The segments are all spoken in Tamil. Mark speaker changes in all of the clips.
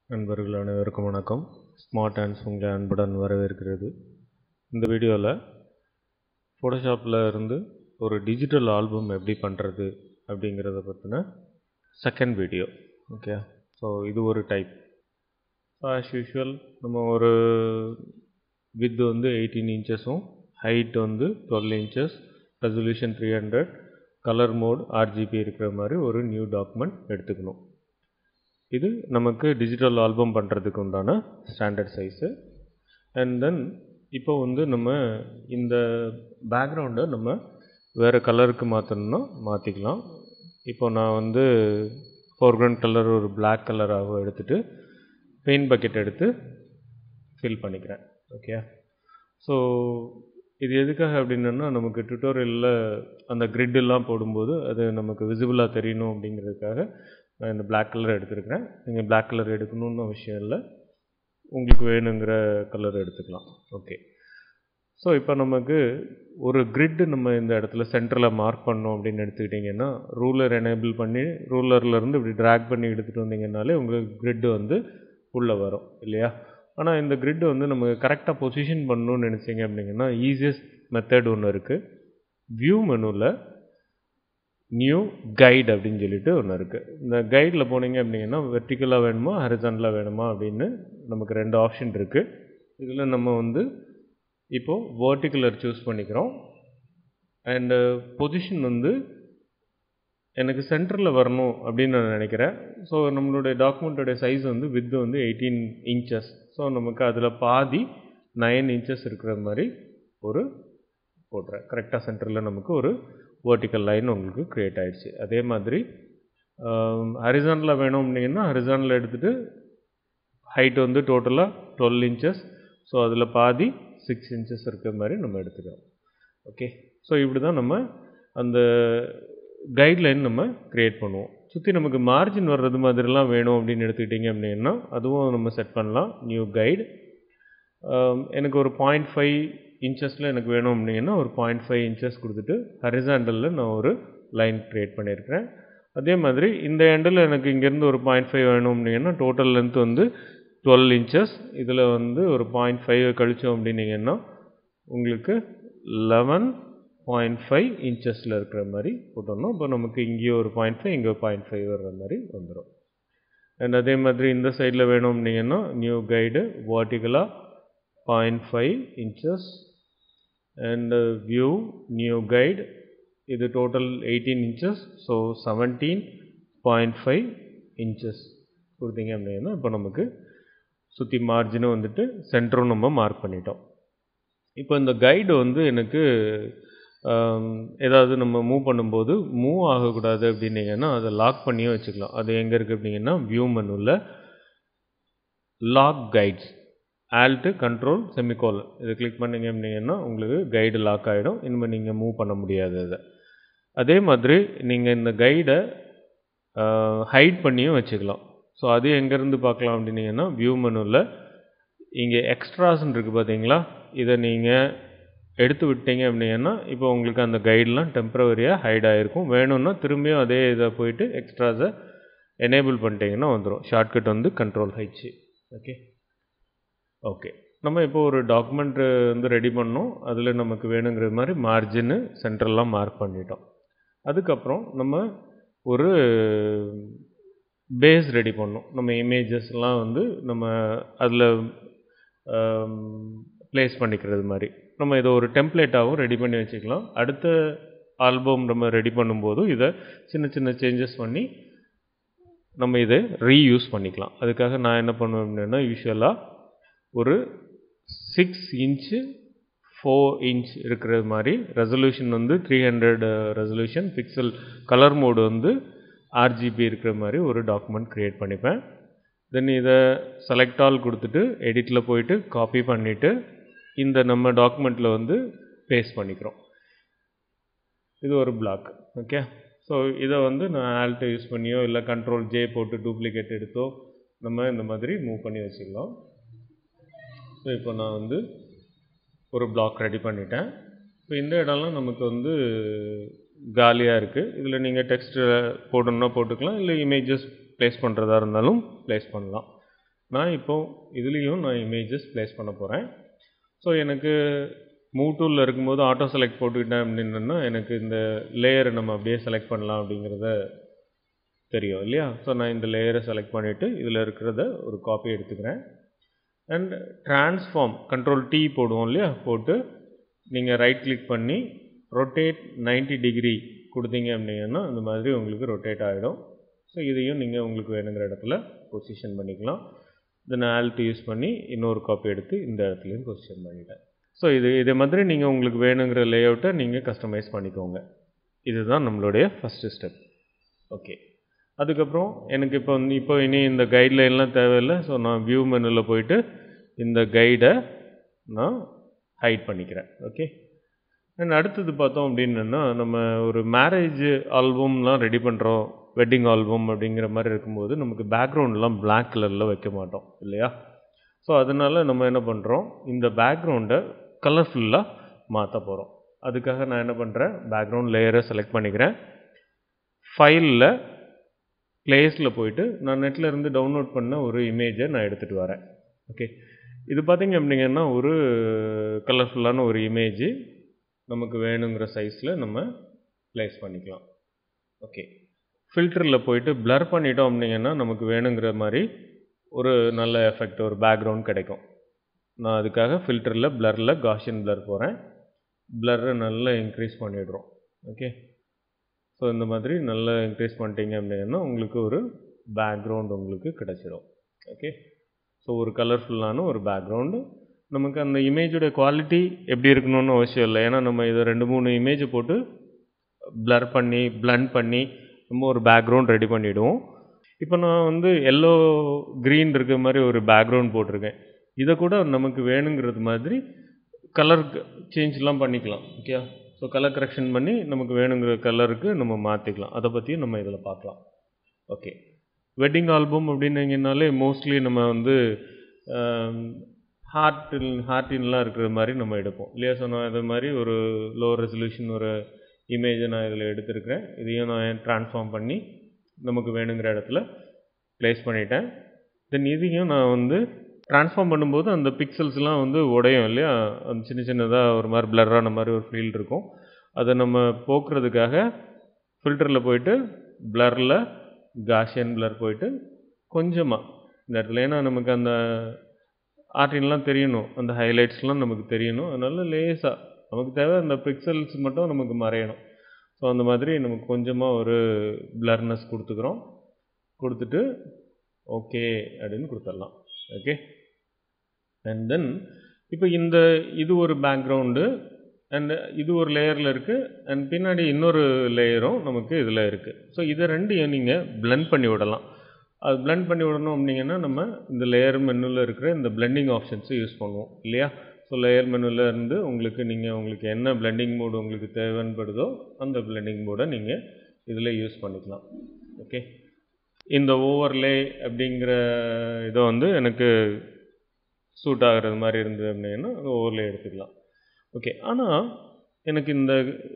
Speaker 1: நண்பர்கள் அனைவருக்கும் வணக்கம் ஸ்மார்ட் ஹேண்ட்ஸ் உங்களை அன்புடன் வரவேற்கிறது இந்த வீடியோவில் ஃபோட்டோஷாப்பில் இருந்து ஒரு டிஜிட்டல் ஆல்பம் எப்படி பண்ணுறது அப்படிங்கிறத பற்றின செகண்ட் வீடியோ ஓகே ஸோ இது ஒரு டைப் ஸோ ஆஸ் யூஷுவல் நம்ம ஒரு வித் வந்து எயிட்டீன் இன்ச்சஸும் ஹைட் வந்து twelve inches resolution three hundred colour mode RGB இருக்கிற மாதிரி ஒரு நியூ டாக்குமெண்ட் எடுத்துக்கணும் இது நமக்கு டிஜிட்டல் ஆல்பம் பண்ணுறதுக்கு உண்டான ஸ்டாண்டர்ட் சைஸு அண்ட் தென் இப்போ வந்து நம்ம இந்த பேக்ரவுண்டை நம்ம வேறு கலருக்கு மாற்றணும்னா மாற்றிக்கலாம் இப்போ நான் வந்து ஃபோர்க்ரவுண்ட் கலர் ஒரு பிளாக் கலராக எடுத்துகிட்டு பெயிண்ட் பக்கெட் எடுத்து ஃபில் பண்ணிக்கிறேன் ஓகே ஸோ இது எதுக்காக அப்படின்னா நமக்கு டுட்டோரியலில் அந்த grid எல்லாம் போடும்போது அது நமக்கு விசிபிளாக தெரியணும் அப்படிங்கிறதுக்காக நான் இந்த பிளாக் கலர் எடுத்துருக்கிறேன் நீங்கள் பிளாக் கலர் எடுக்கணும்னு அவசியம் இல்லை உங்களுக்கு வேணுங்கிற கலர் எடுத்துக்கலாம் ஓகே ஸோ இப்போ நமக்கு ஒரு grid நம்ம இந்த இடத்துல சென்டரில் மார்க் பண்ணோம் அப்படின்னு எடுத்துக்கிட்டிங்கன்னா ரூலர் எனேபிள் பண்ணி ரூலர்லேருந்து இப்படி ட்ராக் பண்ணி எடுத்துகிட்டு வந்தீங்கன்னாலே உங்களுக்கு grid வந்து உள்ளே வரும் இல்லையா ஆனால் இந்த grid வந்து நமக்கு கரெக்டாக பொசிஷன் பண்ணணும்னு நினச்சிங்க அப்படிங்கன்னா ஈஸியஸ்ட் மெத்தட் ஒன்று இருக்குது வியூ மெனுவில் நியூ கைடு அப்படின்னு சொல்லிட்டு ஒன்று இருக்குது இந்த கைடில் போனீங்க அப்படிங்கன்னா வெர்டிக்கலாக வேணுமா ஹரிசாண்டலாக வேணுமா அப்படின்னு நமக்கு ரெண்டு ஆப்ஷன் இருக்குது இதில் நம்ம வந்து இப்போது வேர்ட்டிகுலர் சூஸ் பண்ணிக்கிறோம் அண்டு பொசிஷன் வந்து எனக்கு சென்டரில் வரணும் அப்படின்னு நான் நினைக்கிறேன் ஸோ நம்மளுடைய டாக்குமெண்ட்டோடைய சைஸ் வந்து வித் வந்து எயிட்டீன் இன்ச்சஸ் ஸோ நமக்கு அதில் பாதி நைன் இன்ச்சஸ் இருக்கிற மாதிரி ஒரு போடுறேன் கரெக்டாக சென்டரில் நமக்கு ஒரு வேர்ட்டிக்கல் லைன் உங்களுக்கு க்ரியேட் ஆயிடுச்சு அதே மாதிரி ஹரிசானில் வேணும் அப்படிங்கன்னா ஹரிசானில் எடுத்துகிட்டு ஹைட் வந்து டோட்டலாக டுவெல் இன்ச்சஸ் ஸோ அதில் பாதி சிக்ஸ் இன்ச்சஸ் இருக்கிற மாதிரி நம்ம எடுத்துக்கிறோம் ஓகே ஸோ இப்படி தான் நம்ம அந்த கைட்லைன் நம்ம க்ரியேட் பண்ணுவோம் சுற்றி நமக்கு மார்ஜின் வர்றது மாதிரிலாம் வேணும் அப்படின்னு எடுத்துக்கிட்டிங்க அப்படின்னா அதுவும் நம்ம செட் பண்ணலாம் நியூ கைடு எனக்கு ஒரு பாயிண்ட் ஃபைவ் இன்ச்சஸில் எனக்கு வேணும் அப்படின்னா ஒரு பாயிண்ட் ஃபைவ் இன்ச்சஸ் கொடுத்துட்டு ஹரிசாண்டலில் நான் ஒரு லைன் க்ரியேட் பண்ணியிருக்கிறேன் அதே மாதிரி இந்த எண்டில் எனக்கு இங்கேருந்து ஒரு பாயிண்ட் ஃபைவ் வேணும் அப்படின்னா டோட்டல் லென்த் வந்து டுவெல் இன்ச்சஸ் இதில் வந்து ஒரு பாயிண்ட் ஃபைவ் கழிச்சோம் அப்படின்னீங்கன்னா உங்களுக்கு லெவன் பாயிண்ட் ஃபைவ் இன்ச்சஸில் இருக்கிற மாதிரி போட்டோம்னா இப்போ நமக்கு இங்கேயே ஒரு பாயிண்ட் ஃபைவ் இங்கே பாயிண்ட் ஃபைவ் வர்ற மாதிரி வந்துடும் அண்ட் அதே மாதிரி இந்த சைடில் வேணும் அப்படிங்கன்னா நியூ கைடு வாட்டிக்கலாக point five inches and view new guide இது total eighteen inches so seventeen point five inches கொடுத்தீங்க அப்படின்னா இப்போ நமக்கு சுற்றி மார்ஜினும் வந்துட்டு சென்டரும் நம்ம மார்க் பண்ணிட்டோம் இப்போ இந்த கைடு வந்து எனக்கு ஏதாவது நம்ம மூவ் பண்ணும்போது மூவ் ஆகக்கூடாது அப்படின்னீங்கன்னா அதை லாக் பண்ணியும் வச்சுக்கலாம் அது எங்கே இருக்குது அப்படிங்கன்னா வியூ மெனுவில் lock guides alt control semicolon இதை கிளிக் பண்ணிங்க அப்படிங்கன்னா உங்களுக்கு கைடு லாக் ஆகிடும் இனிமேல் நீங்கள் மூவ் பண்ண முடியாது அதை அதே மாதிரி நீங்கள் இந்த கைடை ஹைட் பண்ணியும் வச்சுக்கலாம் ஸோ அது எங்கேருந்து பார்க்கலாம் அப்படின்னீங்கன்னா வியூ மெனுவில் இங்கே எக்ஸ்ட்ராஸ்ன்னு இருக்குது பார்த்தீங்களா இதை நீங்கள் எடுத்து விட்டீங்க அப்படின்னா இப்போ உங்களுக்கு அந்த கைடெலாம் டெம்ப்ரவரியாக ஹைட் ஆகிருக்கும் வேணும்னா திரும்பியும் அதே இதை போயிட்டு எக்ஸ்ட்ராஸை எனேபிள் பண்ணிட்டீங்கன்னா வந்துடும் ஷார்ட்கட் வந்து கண்ட்ரோல் ஹைச்சு ஓகே ஓகே நம்ம இப்போ ஒரு டாக்குமெண்ட் வந்து ரெடி பண்ணோம் அதில் நமக்கு வேணுங்கிற மாதிரி மார்ஜின்னு சென்ட்ரல்லாம் மார்க் பண்ணிட்டோம் அதுக்கப்புறம் நம்ம ஒரு பேஸ் ரெடி பண்ணோம் நம்ம இமேஜஸ்லாம் வந்து நம்ம அதில் ப்ளேஸ் பண்ணிக்கிறது மாதிரி நம்ம இதை ஒரு டெம்ப்ளேட்டாகவும் ரெடி பண்ணி வச்சுக்கலாம் அடுத்த ஆல்பம் நம்ம ரெடி பண்ணும்போது இதை சின்ன சின்ன சேஞ்சஸ் பண்ணி நம்ம இதை ரீயூஸ் பண்ணிக்கலாம் அதுக்காக நான் என்ன பண்ணுவேன் அப்படின்னா யூஸ்வலாக ஒரு சிக்ஸ் இன்ச்சு ஃபோர் இன்ச் இருக்கிற மாதிரி ரெசல்யூஷன் வந்து three hundred resolution pixel colour mode வந்து ஆர்ஜிபி இருக்கிற மாதிரி ஒரு டாக்குமெண்ட் க்ரியேட் பண்ணிப்பேன் தென் இதை செலக்ட் ஆல் கொடுத்துட்டு எடிட்டில் போயிட்டு காப்பி பண்ணிவிட்டு இந்த நம்ம டாக்குமெண்ட்டில் வந்து பேஸ்ட் பண்ணிக்கிறோம் இது ஒரு பிளாக் ஓகே ஸோ இதை வந்து நான் ஆல்ட்டை யூஸ் பண்ணியோ இல்லை கண்ட்ரோல் ஜே போட்டு டூப்ளிகேட் எடுத்தோ நம்ம இந்த மாதிரி மூவ் பண்ணி வச்சுக்கலாம் ஸோ இப்போ நான் வந்து ஒரு பிளாக் ரெடி பண்ணிட்டேன் இப்போ இந்த இடம்லாம் நமக்கு வந்து காலியாக இருக்குது இதில் நீங்கள் டெக்ஸ்ட்டு போடணுன்னா போட்டுக்கலாம் இல்லை இமேஜஸ் ப்ளேஸ் பண்ணுறதா இருந்தாலும் ப்ளேஸ் பண்ணலாம் நான் இப்போ இதுலேயும் நான் இமேஜஸ் ப்ளேஸ் பண்ண போகிறேன் ஸோ எனக்கு மூவ் டூலில் இருக்கும்போது ஆட்டோ செலக்ட் போட்டுக்கிட்டேன் அப்படின்னா எனக்கு இந்த லேயரை நம்ம அப்படியே செலக்ட் பண்ணலாம் அப்படிங்கிறத தெரியும் இல்லையா ஸோ நான் இந்த லேயரை செலக்ட் பண்ணிவிட்டு இதில் இருக்கிறத ஒரு காப்பி எடுத்துக்கிறேன் அண்ட் ட்ரான்ஸ்ஃபார்ம் கண்ட்ரோல் டி போடுவோம் இல்லையா போட்டு நீங்கள் ரைட் கிளிக் பண்ணி ரொட்டேட் 90 டிகிரி கொடுத்தீங்க அப்படிங்கன்னா இந்த மாதிரி உங்களுக்கு ரொட்டேட் ஆகிடும் ஸோ இதையும் நீங்கள் உங்களுக்கு வேணுங்கிற இடத்துல பொசிஷன் பண்ணிக்கலாம் தென் ஆல்ட் யூஸ் பண்ணி இன்னொரு காப்பி எடுத்து இந்த இடத்துலையும் பொசிஷன் பண்ணிட்டேன் ஸோ இது இதே மாதிரி நீங்கள் உங்களுக்கு வேணுங்கிற லேஅவுட்டை நீங்கள் கஸ்டமைஸ் பண்ணிக்கோங்க இதுதான் நம்மளுடைய ஃபஸ்ட்டு ஸ்டெப் ஓகே அதுக்கப்புறம் எனக்கு இப்போ வந்து இப்போ இனி இந்த கைட்லைன்லாம் தேவையில்லை ஸோ நான் வியூ மெனுவில் போயிட்டு இந்த கைடை நான் ஹைட் பண்ணிக்கிறேன் ஓகே அண்ட் அடுத்தது பார்த்தோம் அப்படின்னா நம்ம ஒரு மேரேஜ் ஆல்பம்லாம் ரெடி பண்ணுறோம் வெட்டிங் ஆல்பம் அப்படிங்கிற மாதிரி இருக்கும்போது நமக்கு பேக்ரவுண்ட்லாம் பிளாக் கலரில் வைக்க மாட்டோம் இல்லையா ஸோ அதனால் நம்ம என்ன பண்ணுறோம் இந்த பேக்ரவுண்டை கலர்ஃபுல்லாக மாற்ற போகிறோம் அதுக்காக நான் என்ன பண்ணுறேன் பேக்ரவுண்ட் லேயரை செலக்ட் பண்ணிக்கிறேன் ஃபைலில் பிளேஸில் போயிட்டு நான் நெட்டில் இருந்து டவுன்லோட் பண்ண ஒரு இமேஜை நான் எடுத்துகிட்டு வரேன் ஓகே இது பார்த்திங்க அப்படிங்கன்னா ஒரு கலர்ஃபுல்லான ஒரு இமேஜ் நமக்கு வேணுங்கிற சைஸில் நம்ம ப்ளேஸ் பண்ணிக்கலாம் ஓகே ஃபில்டரில் போயிட்டு ப்ளர் பண்ணிட்டோம் அப்படிங்கன்னா நமக்கு வேணுங்கிற மாதிரி ஒரு நல்ல எஃபெக்ட் ஒரு பேக்ரவுண்ட் கிடைக்கும் நான் அதுக்காக ஃபில்டரில் ப்ளரில் காஷியன் ப்ளர் போகிறேன் ப்ளரை நல்லா இன்க்ரீஸ் பண்ணிடுறோம் ஓகே ஸோ இந்த மாதிரி நல்லா இன்க்ரீஸ் பண்ணிட்டீங்க அப்படின்னா உங்களுக்கு ஒரு பேக்ரவுண்ட் உங்களுக்கு கிடச்சிடும் ஓகே ஸோ ஒரு கலர்ஃபுல்லான ஒரு பேக்ரவுண்டு நமக்கு அந்த இமேஜோட குவாலிட்டி எப்படி இருக்கணும்னு அவசியம் இல்லை ஏன்னா நம்ம இதை ரெண்டு மூணு இமேஜை போட்டு ப்ளர் பண்ணி பிளண்ட் பண்ணி நம்ம ஒரு பேக்ரவுண்ட் ரெடி பண்ணிவிடுவோம் இப்போ நான் வந்து எல்லோ க்ரீன் இருக்கிற மாதிரி ஒரு பேக்ரவுண்ட் போட்டிருக்கேன் இதை கூட நமக்கு வேணுங்கிறது மாதிரி கலர் சேஞ்ச்லாம் பண்ணிக்கலாம் ஓகே ஸோ கலர் கரெக்ஷன் பண்ணி நமக்கு வேணுங்கிற கலருக்கு நம்ம மாற்றிக்கலாம் அதை பற்றியும் நம்ம இதில் பார்க்கலாம் ஓகே வெட்டிங் ஆல்பம் அப்படின்னீங்கனாலே மோஸ்ட்லி நம்ம வந்து ஹார்ட்டில் ஹார்ட்டின்லாம் இருக்கிற மாதிரி நம்ம எடுப்போம் இல்லையா ஸோ நான் இது மாதிரி ஒரு லோ ரெசல்யூஷன் ஒரு இமேஜை நான் இதில் எடுத்திருக்கிறேன் இதையும் நான் ட்ரான்ஸ்ஃபார்ம் பண்ணி நமக்கு வேணுங்கிற இடத்துல ப்ளேஸ் பண்ணிட்டேன் தென் இதையும் நான் வந்து ட்ரான்ஸ்ஃபார்ம் பண்ணும்போது அந்த பிக்சல்ஸ்லாம் வந்து உடையும் இல்லையா அந்த சின்ன சின்னதாக ஒரு மாதிரி பிளரான மாதிரி ஒரு ஃபீல் இருக்கும் அதை நம்ம போக்குறதுக்காக ஃபில்டரில் போயிட்டு பிளரில் காஷியன் பிளர் போயிட்டு கொஞ்சமாக இந்த இடத்துல ஏன்னா நமக்கு அந்த ஆர்டின்லாம் தெரியணும் அந்த ஹைலைட்ஸ்லாம் நமக்கு தெரியணும் அதனால் லேஸாக நமக்கு தேவை அந்த பிக்சல்ஸ் மட்டும் நமக்கு மறையணும் ஸோ அந்த மாதிரி நமக்கு கொஞ்சமாக ஒரு பிளர்னஸ் கொடுத்துக்கிறோம் கொடுத்துட்டு ஓகே அப்படின்னு கொடுத்துடலாம் ஓகே அண்ட் தென் இப்போ இந்த இது ஒரு பேக்ரவுண்டு அண்ட் இது ஒரு லேயரில் இருக்குது அண்ட் பின்னாடி இன்னொரு லேயரும் நமக்கு இதில் இருக்குது ஸோ இதை ரெண்டையும் நீங்கள் பிளெண்ட் பண்ணி விடலாம் அது பிளெண்ட் பண்ணி விடணும் அப்படிங்கன்னா நம்ம இந்த லேயர் மெனுவில் இருக்கிற இந்த பிளெண்டிங் ஆப்ஷன்ஸை யூஸ் பண்ணுவோம் இல்லையா ஸோ லேயர் மெனுவில் இருந்து உங்களுக்கு நீங்கள் உங்களுக்கு என்ன பிளெண்டிங் மோடு உங்களுக்கு தேவைப்படுதோ அந்த பிளெண்டிங் மோடை நீங்கள் இதில் யூஸ் பண்ணிக்கலாம் ஓகே இந்த ஓவர்லே அப்படிங்கிற இதை வந்து எனக்கு சூட் ஆகிறது மாதிரி இருந்தது அப்படின்னா அந்த ஓவர்லே எடுத்துக்கலாம் ஓகே ஆனால் எனக்கு இந்த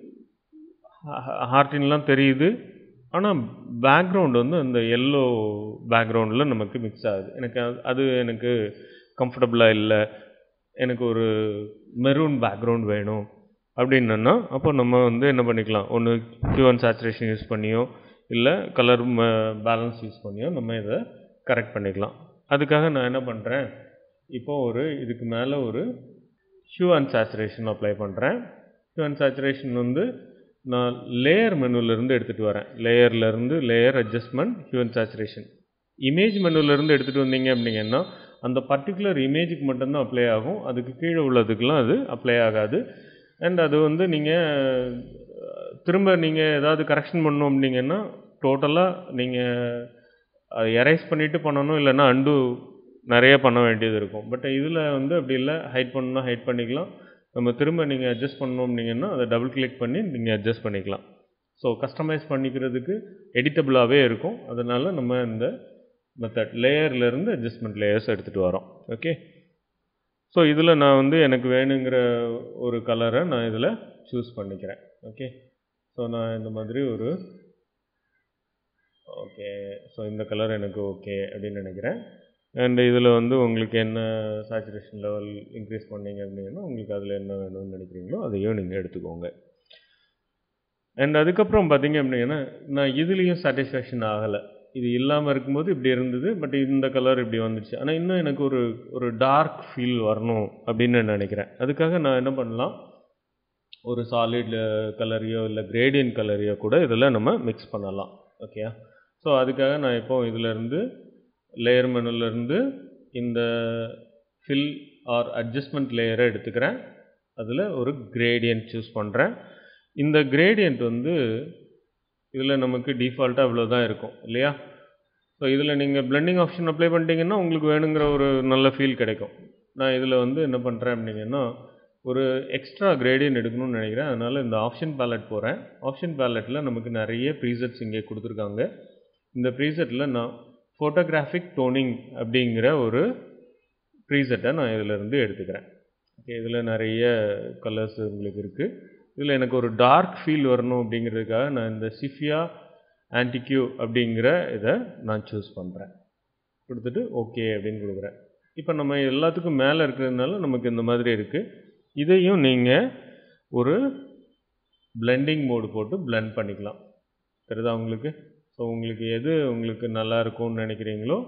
Speaker 1: ஹார்டின்லாம் தெரியுது ஆனால் பேக்ரவுண்ட் வந்து அந்த எல்லோ பேக்ரவுண்டில் நமக்கு மிக்ஸ் ஆகுது எனக்கு அது எனக்கு கம்ஃபர்டபுளாக இல்லை எனக்கு ஒரு மெரூன் பேக்ரவுண்ட் வேணும் அப்படின்னா அப்போ நம்ம வந்து என்ன பண்ணிக்கலாம் ஒன்று ஹியூவன் சேச்சுரேஷன் யூஸ் பண்ணியோ இல்லை கலர் பேலன்ஸ் யூஸ் பண்ணியோ நம்ம இதை கரெக்ட் பண்ணிக்கலாம் அதுக்காக நான் என்ன பண்ணுறேன் இப்போ ஒரு இதுக்கு மேலே ஒரு ஹியூ அண்ட் சேச்சுரேஷன் அப்ளை பண்ணுறேன் ஹியூ அண்ட் சேச்சுரேஷன் வந்து நான் லேயர் மெனுவிலேருந்து எடுத்துகிட்டு வரேன் லேயர்லேருந்து layer adjustment hue and saturation image மெனுவிலேருந்து எடுத்துகிட்டு வந்தீங்க அப்படிங்கன்னா அந்த பர்டிகுலர் இமேஜுக்கு மட்டும்தான் அப்ளை ஆகும் அதுக்கு கீழே உள்ளதுக்கெலாம் அது அப்ளை ஆகாது அண்ட் அது வந்து நீங்கள் திரும்ப நீங்கள் ஏதாவது கரெக்ஷன் பண்ணணும் அப்படிங்கன்னா டோட்டலாக நீங்கள் எரேஸ் பண்ணிவிட்டு பண்ணணும் இல்லைன்னா அண்டு நிறைய பண்ண வேண்டியது இருக்கும் பட் இதில் வந்து அப்படி இல்லை ஹைட் பண்ணணும்னா ஹைட் பண்ணிக்கலாம் நம்ம திரும்ப நீங்கள் அட்ஜஸ்ட் பண்ணணும் அப்படிங்கன்னா அதை டபுள் கிளிக் பண்ணி நீங்கள் அட்ஜஸ்ட் பண்ணிக்கலாம் ஸோ கஸ்டமைஸ் பண்ணிக்கிறதுக்கு எடிட்டபிளாகவே இருக்கும் அதனால் நம்ம இந்த மெத்தட் லேயர்லேருந்து அட்ஜஸ்ட்மெண்ட் லேயர்ஸ் எடுத்துகிட்டு வரோம் ஓகே ஸோ இதில் நான் வந்து எனக்கு வேணுங்கிற ஒரு கலரை நான் இதில் சூஸ் பண்ணிக்கிறேன் ஓகே ஸோ நான் இந்த மாதிரி ஒரு ஓகே ஸோ இந்த கலர் எனக்கு ஓகே அப்படின்னு நினைக்கிறேன் அண்ட் இதில் வந்து உங்களுக்கு என்ன சேச்சுரேஷன் லெவல் இன்க்ரீஸ் பண்ணீங்க அப்படின்னா உங்களுக்கு அதில் என்ன வேணும்னு நினைக்கிறீங்களோ அதையும் நீங்கள் எடுத்துக்கோங்க அண்ட் அதுக்கப்புறம் பார்த்தீங்க அப்படின்னா நான் இதுலேயும் சாட்டிஸ்ஃபேக்ஷன் ஆகலை இது இல்லாமல் இருக்கும்போது இப்படி இருந்தது பட் இந்த கலர் இப்படி வந்துடுச்சு ஆனால் இன்னும் எனக்கு ஒரு ஒரு டார்க் ஃபீல் வரணும் அப்படின்னு நினைக்கிறேன் அதுக்காக நான் என்ன பண்ணலாம் ஒரு சாலிட் கலரையோ இல்லை கிரேடியன் கலரையோ கூட இதில் நம்ம மிக்ஸ் பண்ணலாம் ஓகேயா ஸோ அதுக்காக நான் இப்போ இதிலேருந்து லேயர் மெனுலேருந்து இந்த ஃபில் ஆர் அட்ஜஸ்ட்மெண்ட் லேயரை எடுத்துக்கிறேன் அதில் ஒரு கிரேடியன்ட் சூஸ் பண்ணுறேன் இந்த கிரேடியன்ட் வந்து இதில் நமக்கு டிஃபால்ட்டாக இவ்வளோ தான் இருக்கும் இல்லையா ஸோ இதில் நீங்கள் பிளெண்டிங் ஆப்ஷன் அப்ளை பண்ணிட்டீங்கன்னா உங்களுக்கு வேணுங்கிற ஒரு நல்ல ஃபீல் கிடைக்கும் நான் இதில் வந்து என்ன பண்ணுறேன் அப்படிங்கன்னா ஒரு எக்ஸ்ட்ரா கிரேடியன் எடுக்கணும்னு நினைக்கிறேன் அதனால் இந்த ஆப்ஷன் பேலட் போகிறேன் ஆப்ஷன் பேலட்டில் நமக்கு நிறைய ப்ரீசெட்ஸ் இங்கே கொடுத்துருக்காங்க இந்த ப்ரீசெட்டில் நான் ஃபோட்டோகிராஃபிக் டோனிங் அப்படிங்கிற ஒரு ப்ரீசெட்டை நான் இதிலேருந்து எடுத்துக்கிறேன் ஓகே இதில் நிறைய கலர்ஸ் உங்களுக்கு இருக்குது இதில் எனக்கு ஒரு டார்க் ஃபீல் வரணும் அப்படிங்கிறதுக்காக நான் இந்த சிஃபியா ஆன்டிக்யூ அப்படிங்கிற இதை நான் சூஸ் பண்ணுறேன் கொடுத்துட்டு ஓகே அப்படின்னு கொடுக்குறேன் இப்போ நம்ம எல்லாத்துக்கும் மேலே இருக்கிறதுனால நமக்கு இந்த மாதிரி இருக்குது இதையும் நீங்கள் ஒரு பிளெண்டிங் மோடு போட்டு பிளெண்ட் பண்ணிக்கலாம் தெரியுதா உங்களுக்கு ஸோ உங்களுக்கு எது உங்களுக்கு நல்லா இருக்கும்னு நினைக்கிறீங்களோ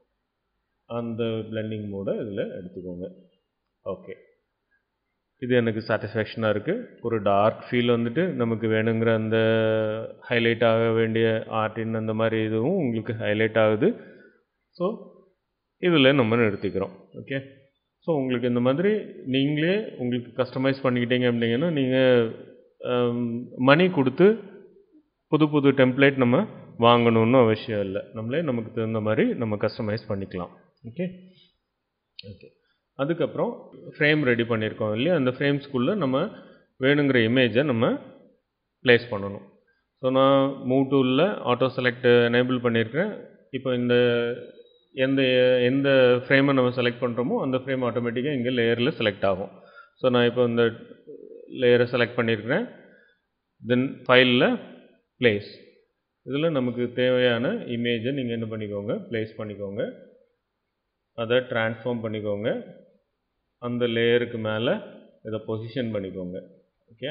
Speaker 1: அந்த பிளெண்டிங் மோடை இதில் எடுத்துக்கோங்க ஓகே இது எனக்கு சாட்டிஸ்ஃபேக்ஷனாக இருக்குது ஒரு டார்க் ஃபீல் வந்துட்டு நமக்கு வேணுங்கிற அந்த ஹைலைட் ஆக வேண்டிய ஆர்டின் அந்த மாதிரி இதுவும் உங்களுக்கு ஹைலைட் ஆகுது ஸோ இதில் நம்ம நிறுத்திக்கிறோம் ஓகே ஸோ உங்களுக்கு இந்த மாதிரி நீங்களே உங்களுக்கு கஸ்டமைஸ் பண்ணிக்கிட்டீங்க அப்படிங்கன்னா நீங்கள் மணி கொடுத்து புது புது டெம்ப்ளேட் நம்ம வாங்கணும்னு அவசியம் இல்லை நம்மளே நமக்கு தகுந்த மாதிரி நம்ம கஸ்டமைஸ் பண்ணிக்கலாம் ஓகே ஓகே அதுக்கப்புறம் ஃப்ரேம் ரெடி பண்ணியிருக்கோம் இல்லையா அந்த ஃப்ரேம்ஸ்குள்ளே நம்ம வேணுங்கிற இமேஜை நம்ம ப்ளேஸ் பண்ணணும் ஸோ நான் மூவ் டூலில் ஆட்டோ செலக்ட் எனேபிள் பண்ணியிருக்கிறேன் இப்போ இந்த எந்த எந்த ஃப்ரேமை நம்ம செலக்ட் பண்ணுறோமோ அந்த ஃப்ரேம் ஆட்டோமேட்டிக்காக இங்கே லேயரில் செலக்ட் ஆகும் ஸோ நான் இப்போ இந்த லேயரை செலக்ட் பண்ணியிருக்கிறேன் தென் ஃபைலில் ப்ளேஸ் இதில் நமக்கு தேவையான இமேஜை நீங்கள் என்ன பண்ணிக்கோங்க ப்ளேஸ் பண்ணிக்கோங்க அதை ட்ரான்ஸ்ஃபார்ம் பண்ணிக்கோங்க அந்த லேயருக்கு மேலே இதை பொசிஷன் பண்ணிக்கோங்க ஓகே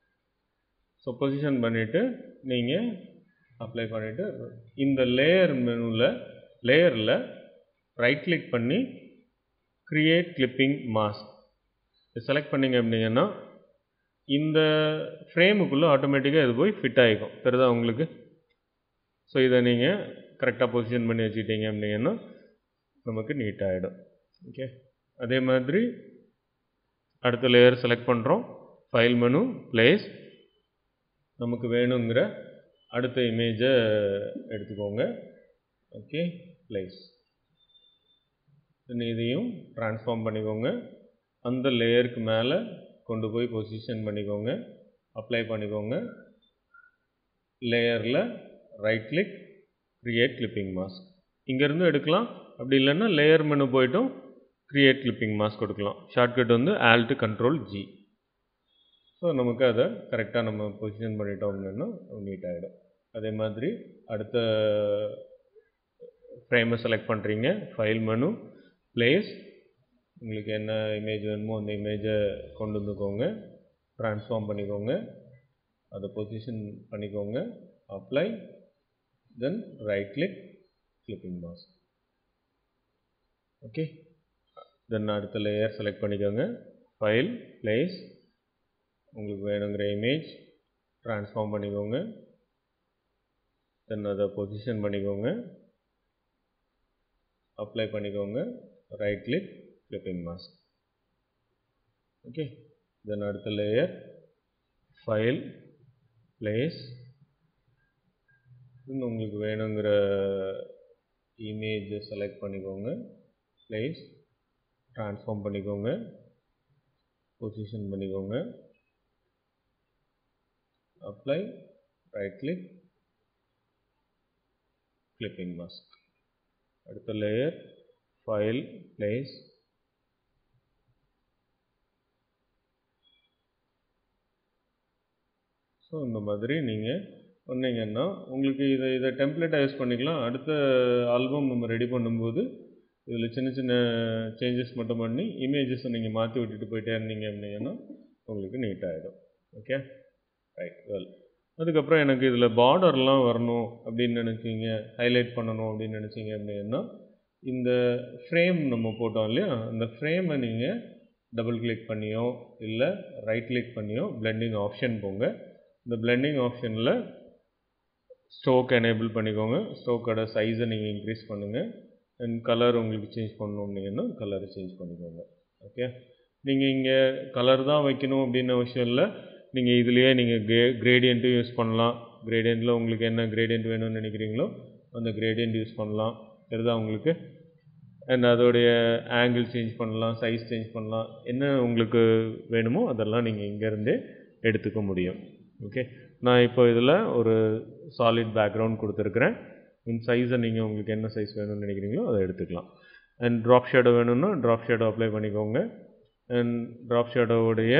Speaker 1: ஸோ பொசிஷன் பண்ணிவிட்டு நீங்கள் அப்ளை பண்ணிவிட்டு இந்த லேயர் மெனுவில் லேயரில் ரைட் கிளிக் பண்ணி க்ரியேட் கிளிப்பிங் மாஸ்க் செலக்ட் பண்ணிங்க அப்படிங்கன்னா இந்த ஃப்ரேமுக்குள்ளே ஆட்டோமேட்டிக்காக இது போய் ஃபிட் ஆகிக்கும் தெரியுதா உங்களுக்கு ஸோ இதை நீங்கள் கரெக்டாக பொசிஷன் பண்ணி வச்சுக்கிட்டீங்க அப்படிங்கன்னா நமக்கு நீட் ஆகிடும் ஓகே அதே மாதிரி அடுத்த லேயர் செலக்ட் பண்ணுறோம் ஃபைல் மெனு ப்ளேஸ் நமக்கு வேணுங்கிற அடுத்த இமேஜை எடுத்துக்கோங்க ஓகே ப்ளேஸ் இதையும் ட்ரான்ஸ்ஃபார்ம் பண்ணிக்கோங்க அந்த லேயருக்கு மேலே கொண்டு போய் பொசிஷன் பண்ணிக்கோங்க அப்ளை பண்ணிக்கோங்க லேயரில் right click create clipping mask இங்கேருந்து எடுக்கலாம் அப்படி இல்லைன்னா லேயர் மெனு போய்ட்டும் க்ரியேட் கிளிப்பிங் மாஸ்க் கொடுக்கலாம் ஷார்ட்கட் வந்து ஆல்ட்டு கண்ட்ரோல் ஜி ஸோ நமக்கு அதை கரெக்டாக நம்ம பொசிஷன் பண்ணிட்டோம் அப்படின்னா நீட் ஆகிடும் அதே மாதிரி அடுத்த ஃப்ரேமை செலக்ட் பண்ணுறீங்க ஃபைல் மெனு ப்ளேஸ் உங்களுக்கு என்ன இமேஜ் வேணுமோ அந்த இமேஜை கொண்டு வந்துக்கோங்க ட்ரான்ஸ்ஃபார்ம் பண்ணிக்கோங்க அதை பொசிஷன் பண்ணிக்கோங்க apply then right click clipping mask okay then அடுத்த லேயர் செலக்ட் பண்ணிக்கோங்க ஃபைல் ப்ளேஸ் உங்களுக்கு வேணுங்கிற இமேஜ் ட்ரான்ஸ்ஃபார்ம் பண்ணிக்கோங்க தென் அதை பொசிஷன் பண்ணிக்கோங்க அப்ளை பண்ணிக்கோங்க right click clipping mask okay then அடுத்த லேயர் ஃபைல் ப்ளேஸ் இன்னும் உங்களுக்கு வேணுங்கிற இமேஜை செலக்ட் பண்ணிக்கோங்க ப்ளேஸ் ட்ரான்ஸ்ஃபார்ம் பண்ணிக்கோங்க பொசிஷன் பண்ணிக்கோங்க apply right click clipping mask அடுத்த லேயர் ஃபைல் ப்ளேஸ் ஸோ இந்த மாதிரி நீங்கள் பண்ணீங்கன்னா உங்களுக்கு இதை இதை டெம்ப்ளேட்டாக யூஸ் பண்ணிக்கலாம் அடுத்த ஆல்பம் நம்ம ரெடி பண்ணும்போது இதில் சின்ன சின்ன சேஞ்சஸ் மட்டும் பண்ணி இமேஜஸை நீங்கள் மாற்றி விட்டுட்டு போயிட்டே இருந்தீங்க அப்படின்னா உங்களுக்கு நீட்டாகிடும் ஓகே ரைட் வெல் அதுக்கப்புறம் எனக்கு இதில் பார்டர்லாம் வரணும் அப்படின்னு நினச்சிங்க ஹைலைட் பண்ணணும் அப்படின்னு நினச்சிங்க அப்படின்னா இந்த ஃப்ரேம் நம்ம போட்டோம் இல்லையா அந்த ஃப்ரேமை நீங்கள் டபுள் கிளிக் பண்ணியோ இல்லை ரைட் கிளிக் பண்ணியோ பிளெண்டிங் ஆப்ஷன் போங்க இந்த பிளெண்டிங் ஆப்ஷனில் ஸ்டோக் எனேபிள் பண்ணிக்கோங்க ஸ்டோக்கோட சைஸை நீங்கள் இன்க்ரீஸ் பண்ணுங்கள் அண்ட் கலர் உங்களுக்கு சேஞ்ச் பண்ணணும் அப்படின்னா கலரை சேஞ்ச் பண்ணிக்கோங்க ஓகே நீங்கள் இங்கே கலர் தான் வைக்கணும் அப்படின்னு அவசியம் இல்லை நீங்கள் இதுலேயே நீங்கள் கிரே கிரேடியண்ட்டும் யூஸ் பண்ணலாம் கிரேடியண்ட்டில் உங்களுக்கு என்ன கிரேடியண்ட் வேணும்னு நினைக்கிறீங்களோ அந்த கிரேடியண்ட் யூஸ் பண்ணலாம் தெரியுதா உங்களுக்கு அண்ட் அதோடைய ஆங்கிள் சேஞ்ச் பண்ணலாம் சைஸ் சேஞ்ச் பண்ணலாம் என்ன உங்களுக்கு வேணுமோ அதெல்லாம் நீங்கள் இங்கேருந்தே எடுத்துக்க முடியும் ஓகே நான் இப்போ இதில் ஒரு சாலிட் பேக்ரவுண்ட் கொடுத்துருக்குறேன் இந்த சைஸை நீங்கள் உங்களுக்கு என்ன சைஸ் வேணும்னு நினைக்கிறீங்களோ அதை எடுத்துக்கலாம் அண்ட் ட்ராப் ஷேடோ வேணும்னா ட்ராப் ஷேடோ அப்ளை பண்ணிக்கோங்க அண்ட் ட்ராப் ஷேடோவுடைய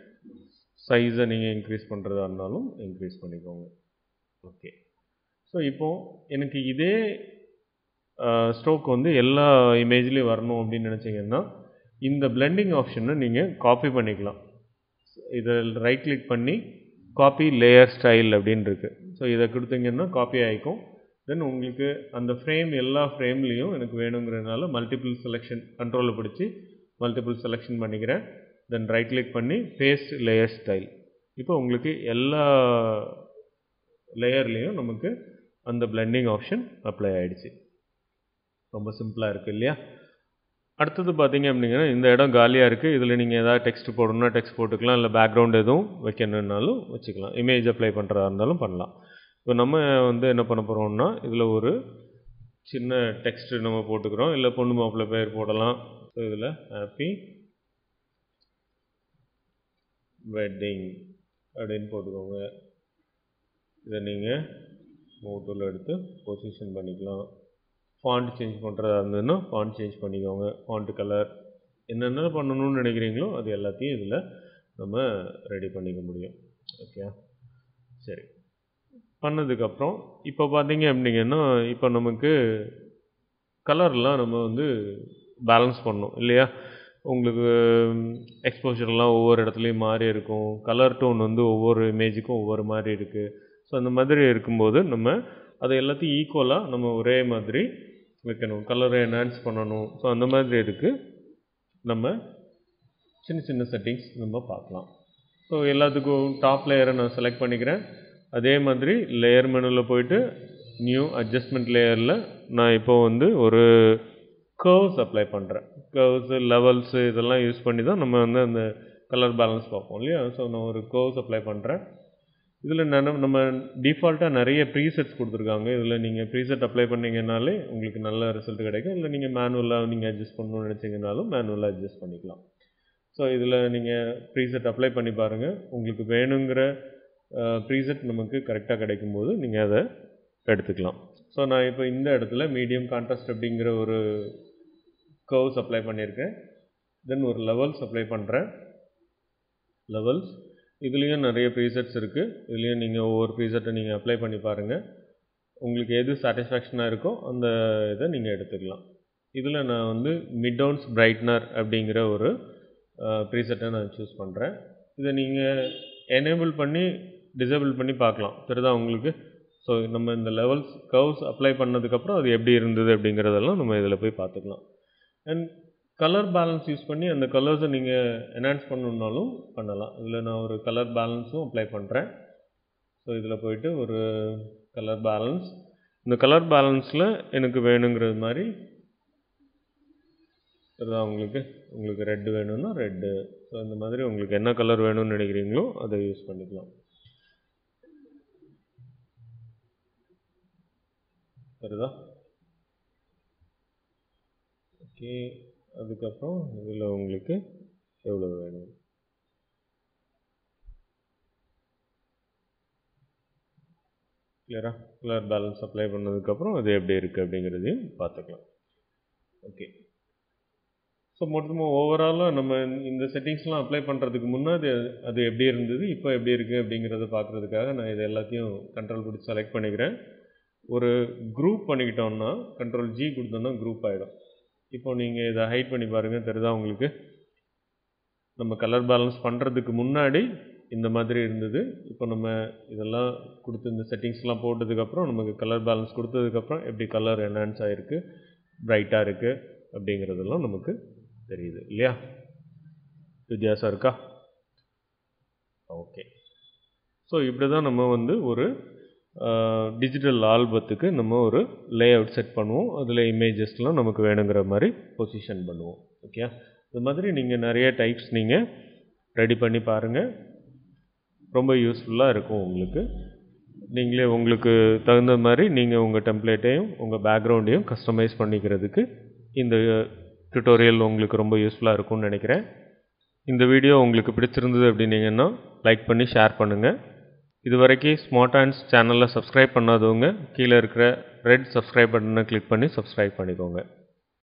Speaker 1: சைஸை நீங்கள் இன்க்ரீஸ் பண்ணுறதா இருந்தாலும் இன்க்ரீஸ் பண்ணிக்கோங்க ஓகே ஸோ இப்போது எனக்கு இதே ஸ்ட்ரோக் வந்து எல்லா இமேஜ்லேயும் வரணும் அப்படின்னு நினச்சிங்கன்னா இந்த பிளெண்டிங் ஆப்ஷனை நீங்கள் காப்பி பண்ணிக்கலாம் இதில் ரைட் கிளிக் பண்ணி காப்பி லேயர் ஸ்டைல் அப்படின்னு இருக்குது ஸோ இதை கொடுத்தீங்கன்னா காப்பி ஆகிக்கும் தென் உங்களுக்கு அந்த ஃப்ரேம் எல்லா ஃப்ரேம்லேயும் எனக்கு வேணுங்கிறதுனால மல்டிபிள் செலெக்ஷன் கண்ட்ரோலில் பிடிச்சி மல்டிபிள் செலெக்ஷன் பண்ணிக்கிறேன் தென் ரைட் கிளிக் பண்ணி பேஸ்ட் லேயர் ஸ்டைல் இப்போ உங்களுக்கு எல்லா லேயர்லேயும் நமக்கு அந்த பிளெண்டிங் ஆப்ஷன் அப்ளை ஆகிடுச்சு ரொம்ப சிம்பிளாக இருக்குது இல்லையா அடுத்தது பார்த்தீங்க அப்படிங்கன்னா இந்த இடம் காலியாக இருக்குது இதில் நீங்கள் எதாவது டெக்ஸ்ட் போடணும்னா டெக்ஸ்ட் போட்டுக்கலாம் இல்லை பேக்ரவுண்ட் எதுவும் வைக்கணுன்னாலும் வச்சுக்கலாம் இமேஜ் அப்ளை பண்ணுறதா இருந்தாலும் பண்ணலாம் இப்போ நம்ம வந்து என்ன பண்ண போகிறோம்னா இதில் ஒரு சின்ன டெக்ஸ்ட் நம்ம போட்டுக்கிறோம் இல்லை பொண்ணு மாப்பிள்ளை பேர் போடலாம் ஸோ இதில் ஹாப்பி வெட்டிங் அப்படின்னு போட்டுக்கோங்க இதை நீங்கள் மோட்டோவில் எடுத்து பொசிஷன் பண்ணிக்கலாம் ஃபாண்ட் சேஞ்ச் பண்ணுறதா இருந்ததுன்னா ஃபாண்ட் சேஞ்ச் பண்ணிக்கோங்க ஃபாண்ட் கலர் என்னென்ன பண்ணணும்னு நினைக்கிறீங்களோ அது எல்லாத்தையும் இதில் நம்ம ரெடி பண்ணிக்க முடியும் ஓகே சரி பண்ணதுக்கப்புறம் இப்போ பார்த்தீங்க அப்படிங்கன்னா இப்போ நமக்கு கலர்லாம் நம்ம வந்து பேலன்ஸ் பண்ணணும் இல்லையா உங்களுக்கு எக்ஸ்போஷர்லாம் ஒவ்வொரு இடத்துலையும் மாறி இருக்கும் கலர் டோன் வந்து ஒவ்வொரு இமேஜுக்கும் ஒவ்வொரு மாதிரி இருக்குது ஸோ அந்த மாதிரி இருக்கும்போது நம்ம அதை எல்லாத்தையும் ஈக்குவலாக நம்ம ஒரே மாதிரி வைக்கணும் கலரை என்ஹான்ஸ் பண்ணணும் ஸோ அந்த மாதிரி இருக்குது நம்ம சின்ன சின்ன செட்டிங்ஸ் நம்ம பார்க்கலாம் ஸோ எல்லாத்துக்கும் டாப் லேயரை நான் செலக்ட் பண்ணிக்கிறேன் அதே மாதிரி லேயர் மெனுவில் போயிட்டு நியூ அட்ஜஸ்ட்மெண்ட் லேயரில் நான் இப்போ வந்து ஒரு கர்வ்ஸ் அப்ளை பண்ணுறேன் கர்வ்ஸு லெவல்ஸு இதெல்லாம் யூஸ் பண்ணி தான் நம்ம வந்து அந்த கலர் பேலன்ஸ் பார்ப்போம் இல்லையா ஸோ நான் ஒரு கர்வ்ஸ் அப்ளை பண்ணுறேன் இதில் நான் நம்ம டிஃபால்ட்டாக நிறைய ப்ரீசெட்ஸ் கொடுத்துருக்காங்க இதில் நீங்கள் ப்ரீசெட் அப்ளை பண்ணிங்கனாலே உங்களுக்கு நல்ல ரிசல்ட் கிடைக்கும் இல்லை நீங்கள் மேனுவலாக நீங்கள் அட்ஜஸ்ட் பண்ணணும்னு நினச்சிங்கனாலும் மேனுவலாக அட்ஜஸ்ட் பண்ணிக்கலாம் ஸோ இதில் நீங்கள் ப்ரீசெட் அப்ளை பண்ணி பாருங்கள் உங்களுக்கு வேணுங்கிற ப்ரீசெட் நமக்கு கரெக்டாக கிடைக்கும்போது நீங்கள் அதை எடுத்துக்கலாம் ஸோ நான் இப்போ இந்த இடத்துல மீடியம் கான்ட்ராஸ்ட் அப்படிங்கிற ஒரு கர்வ்ஸ் அப்ளை பண்ணியிருக்கேன் தென் ஒரு லெவல்ஸ் அப்ளை பண்ணுறேன் லெவல்ஸ் இதுலேயும் நிறைய ப்ரீசெட்ஸ் இருக்குது இதுலேயும் நீங்கள் ஒவ்வொரு ப்ரீசெட்டை நீங்கள் அப்ளை பண்ணி பாருங்கள் உங்களுக்கு எது சாட்டிஸ்ஃபேக்ஷனாக இருக்கோ அந்த இதை நீங்கள் எடுத்துக்கலாம் இதில் நான் வந்து மிட் டவுன்ஸ் பிரைட்னர் அப்படிங்கிற ஒரு ப்ரீசெட்டை நான் சூஸ் பண்ணுறேன் இதை நீங்கள் எனேபிள் பண்ணி டிசேபிள் பண்ணி பார்க்கலாம் தெரியுதா உங்களுக்கு ஸோ நம்ம இந்த லெவல்ஸ் கர்வ்ஸ் அப்ளை பண்ணதுக்கப்புறம் அது எப்படி இருந்தது அப்படிங்கிறதெல்லாம் நம்ம இதில் போய் பார்த்துக்கலாம் அண்ட் கலர் பேலன்ஸ் யூஸ் பண்ணி அந்த கலர்ஸை நீங்கள் என்ஹான்ஸ் பண்ணணுன்னாலும் பண்ணலாம் இதில் நான் ஒரு கலர் பேலன்ஸும் அப்ளை பண்ணுறேன் ஸோ இதில் போயிட்டு ஒரு கலர் பேலன்ஸ் இந்த கலர் பேலன்ஸில் எனக்கு வேணுங்கிறது மாதிரி இதுதான் உங்களுக்கு உங்களுக்கு ரெட்டு வேணும்னா ரெட்டு ஸோ இந்த மாதிரி உங்களுக்கு என்ன கலர் வேணும்னு நினைக்கிறீங்களோ அதை யூஸ் பண்ணிக்கலாம் வருதா ஓகே அதுக்கப்புறம் இதில் உங்களுக்கு எவ்வளோ வேணும் கிளியரா கலர் பேலன்ஸ் அப்ளை பண்ணதுக்கப்புறம் அது எப்படி இருக்குது அப்படிங்கிறதையும் பார்த்துக்கலாம் ஓகே ஸோ மொத்தமாக ஓவராலாக நம்ம இந்த செட்டிங்ஸ்லாம் அப்ளை பண்ணுறதுக்கு முன்னாடி அது எப்படி இருந்தது இப்போ எப்படி இருக்குது அப்படிங்கிறத பார்க்குறதுக்காக நான் இது எல்லாத்தையும் கண்ட்ரோல் பிடிச்சி செலக்ட் பண்ணிக்கிறேன் ஒரு குரூப் பண்ணிக்கிட்டோம்னா கண்ட்ரோல் ஜி கொடுத்தோம்னா குரூப் ஆகிடும் இப்போ நீங்கள் இதை ஹைட் பண்ணி பாருங்கள் தெரியுதா உங்களுக்கு நம்ம கலர் பேலன்ஸ் பண்ணுறதுக்கு முன்னாடி இந்த மாதிரி இருந்தது இப்போ நம்ம இதெல்லாம் கொடுத்து இந்த செட்டிங்ஸ்லாம் போட்டதுக்கப்புறம் நமக்கு கலர் பேலன்ஸ் கொடுத்ததுக்கப்புறம் எப்படி கலர் என்ஹான்ஸ் ஆகிருக்கு பிரைட்டாக இருக்குது அப்படிங்கிறதெல்லாம் நமக்கு தெரியுது இல்லையா வித்தியாசம் இருக்கா ஓகே ஸோ இப்படி தான் நம்ம வந்து ஒரு டிஜிட்டல் ஆல்பத்துக்கு நம்ம ஒரு லே அவுட் செட் பண்ணுவோம் அதில் இமேஜஸ்லாம் நமக்கு வேணுங்கிற மாதிரி பொசிஷன் பண்ணுவோம் ஓகே இது மாதிரி நீங்கள் நிறைய டைப்ஸ் நீங்கள் ரெடி பண்ணி பாருங்கள் ரொம்ப யூஸ்ஃபுல்லாக இருக்கும் உங்களுக்கு நீங்களே உங்களுக்கு தகுந்த மாதிரி நீங்கள் உங்கள் டெம்ப்ளேட்டையும் உங்கள் பேக்ரவுண்டையும் கஸ்டமைஸ் பண்ணிக்கிறதுக்கு இந்த டுட்டோரியல் உங்களுக்கு ரொம்ப யூஸ்ஃபுல்லாக இருக்கும்னு நினைக்கிறேன் இந்த வீடியோ உங்களுக்கு பிடிச்சிருந்தது அப்படின்னீங்கன்னா லைக் பண்ணி ஷேர் பண்ணுங்கள் இது வரைக்கும் ஸ்மார்ட் ஹேண்ட்ஸ் சேனலில் சப்ஸ்கிரைப் பண்ணாதவங்க கீழே இருக்கிற ரெட் சப்ஸ்கிரைப் பட்டனை கிளிக் பண்ணி சப்ஸ்கிரைப் பண்ணிக்கோங்க